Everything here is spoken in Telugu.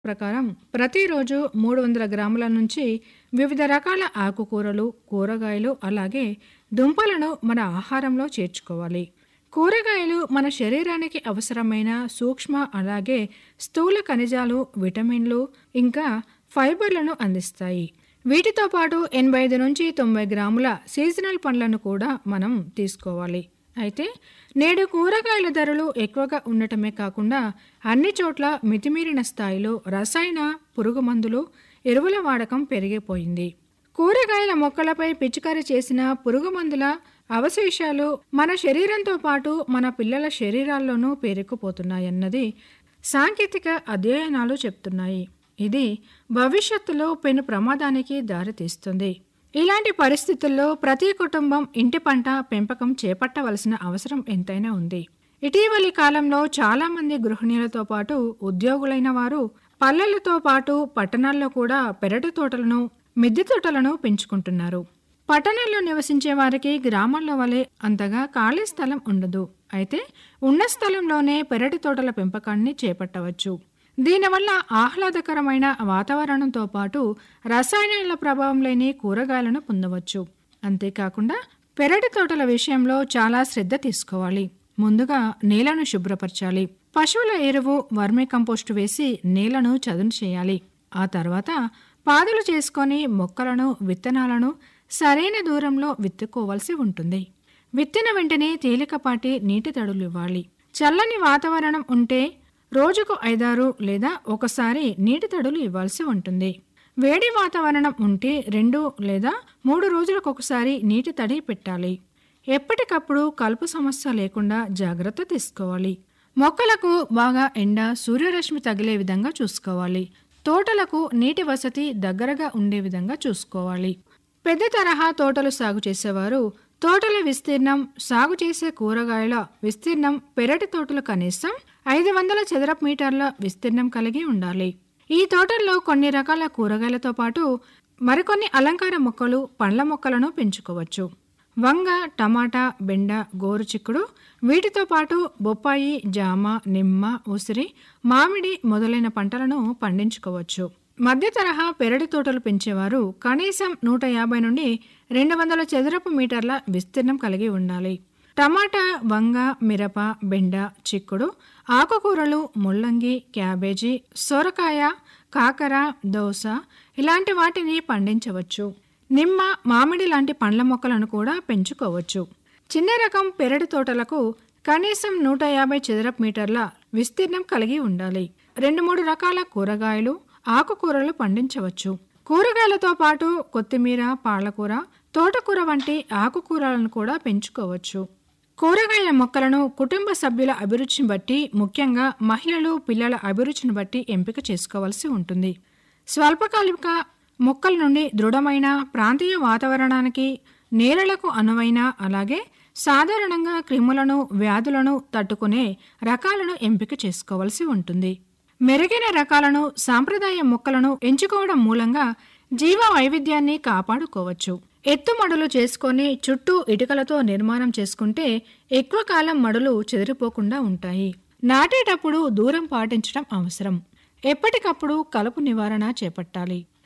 ప్రకారం ప్రతిరోజు మూడు వందల గ్రాముల నుంచి వివిధ రకాల ఆకుకూరలు కూరగాయలు అలాగే దుంపలను మన ఆహారంలో చేర్చుకోవాలి కూరగాయలు మన శరీరానికి అవసరమైన సూక్ష్మ అలాగే స్థూల ఖనిజాలు విటమిన్లు ఇంకా ఫైబర్లను అందిస్తాయి వీటితో పాటు ఎనభై ఐదు నుంచి తొంభై గ్రాముల సీజనల్ పండ్లను కూడా మనం తీసుకోవాలి అయితే నేడు కూరగాయల ధరలు ఎక్కువగా ఉండటమే కాకుండా అన్ని చోట్ల మితిమీరిన స్థాయిలో రసాయన పురుగు మందులు ఎరువుల వాడకం పెరిగిపోయింది కూరగాయల మొక్కలపై పిచికారీ చేసిన పురుగు మందుల అవశేషాలు మన శరీరంతో పాటు మన పిల్లల శరీరాల్లోనూ పేరుకుపోతున్నాయన్నది సాంకేతిక అధ్యయనాలు చెప్తున్నాయి ఇది భవిష్యత్తులో పెను ప్రమాదానికి దారితీస్తుంది ఇలాంటి పరిస్థితుల్లో ప్రతి కుటుంబం ఇంటి పంట పెంపకం చేపట్టవలసిన అవసరం ఎంతైనా ఉంది ఇటీవలి కాలంలో చాలా మంది గృహిణులతో పాటు ఉద్యోగులైన వారు పల్లెలతో పాటు పట్టణాల్లో కూడా పెరటి తోటలను మిద్దె తోటలను పెంచుకుంటున్నారు పట్టణాల్లో నివసించే వారికి గ్రామాల్లో వలె అంతగా ఖాళీ స్థలం ఉండదు అయితే ఉన్న స్థలంలోనే పెరటి తోటల పెంపకాన్ని చేపట్టవచ్చు దీనివల్ల ఆహ్లాదకరమైన వాతావరణంతో పాటు రసాయనాల ప్రభావం లేని కూరగాయలను పొందవచ్చు అంతేకాకుండా పెరటి తోటల విషయంలో చాలా శ్రద్ధ తీసుకోవాలి ముందుగా నేలను శుభ్రపరచాలి పశువుల ఎరువు వర్మీ కంపోస్టు వేసి నేలను చదును చేయాలి ఆ తర్వాత పాదులు చేసుకొని మొక్కలను విత్తనాలను సరైన దూరంలో విత్తుకోవాల్సి ఉంటుంది విత్తిన వెంటనే తేలికపాటి నీటి తడులు ఇవ్వాలి చల్లని వాతావరణం ఉంటే రోజుకు ఐదారు లేదా ఒకసారి నీటి తడులు ఇవ్వాల్సి ఉంటుంది వేడి వాతావరణం ఉంటే రెండు లేదా మూడు రోజులకు ఒకసారి నీటి తడి పెట్టాలి ఎప్పటికప్పుడు కలుపు సమస్య లేకుండా జాగ్రత్త తీసుకోవాలి మొక్కలకు బాగా ఎండ సూర్యరశ్మి తగిలే విధంగా చూసుకోవాలి తోటలకు నీటి వసతి దగ్గరగా ఉండే విధంగా చూసుకోవాలి పెద్ద తరహా తోటలు సాగు చేసేవారు తోటల విస్తీర్ణం సాగు చేసే కూరగాయల విస్తీర్ణం పెరటి తోటలు కనీసం ఐదు వందల చదరపు మీటర్ల విస్తీర్ణం కలిగి ఉండాలి ఈ తోటల్లో కొన్ని రకాల కూరగాయలతో పాటు మరికొన్ని అలంకార మొక్కలు పండ్ల మొక్కలను పెంచుకోవచ్చు వంగ టమాటా బెండ గోరుచిక్కుడు వీటితో పాటు బొప్పాయి జామ నిమ్మ ఉసిరి మామిడి మొదలైన పంటలను పండించుకోవచ్చు మధ్య తరహా పెరటి తోటలు పెంచేవారు కనీసం నూట యాభై నుండి రెండు వందల చదరపు మీటర్ల విస్తీర్ణం కలిగి ఉండాలి టమాటా వంగ మిరప బెండ చిక్కుడు ఆకుకూరలు ముల్లంగి క్యాబేజీ సొరకాయ కాకర దోస ఇలాంటి వాటిని పండించవచ్చు నిమ్మ మామిడి లాంటి పండ్ల మొక్కలను కూడా పెంచుకోవచ్చు చిన్న రకం పెరటి తోటలకు కనీసం నూట యాభై చదరపు మీటర్ల విస్తీర్ణం కలిగి ఉండాలి రెండు మూడు రకాల కూరగాయలు ఆకుకూరలు పండించవచ్చు కూరగాయలతో పాటు కొత్తిమీర పాలకూర తోటకూర వంటి ఆకుకూరలను కూడా పెంచుకోవచ్చు కూరగాయల మొక్కలను కుటుంబ సభ్యుల అభిరుచిని బట్టి ముఖ్యంగా మహిళలు పిల్లల అభిరుచిని బట్టి ఎంపిక చేసుకోవాల్సి ఉంటుంది స్వల్పకాలిక మొక్కల నుండి దృఢమైన ప్రాంతీయ వాతావరణానికి నేలలకు అనువైన అలాగే సాధారణంగా క్రిములను వ్యాధులను తట్టుకునే రకాలను ఎంపిక చేసుకోవాల్సి ఉంటుంది మెరుగైన రకాలను సాంప్రదాయ మొక్కలను ఎంచుకోవడం మూలంగా జీవ వైవిధ్యాన్ని కాపాడుకోవచ్చు ఎత్తు మడులు చేసుకొని చుట్టూ ఇటుకలతో నిర్మాణం చేసుకుంటే ఎక్కువ కాలం మడులు చెదిరిపోకుండా ఉంటాయి నాటేటప్పుడు దూరం పాటించడం అవసరం ఎప్పటికప్పుడు కలుపు నివారణ చేపట్టాలి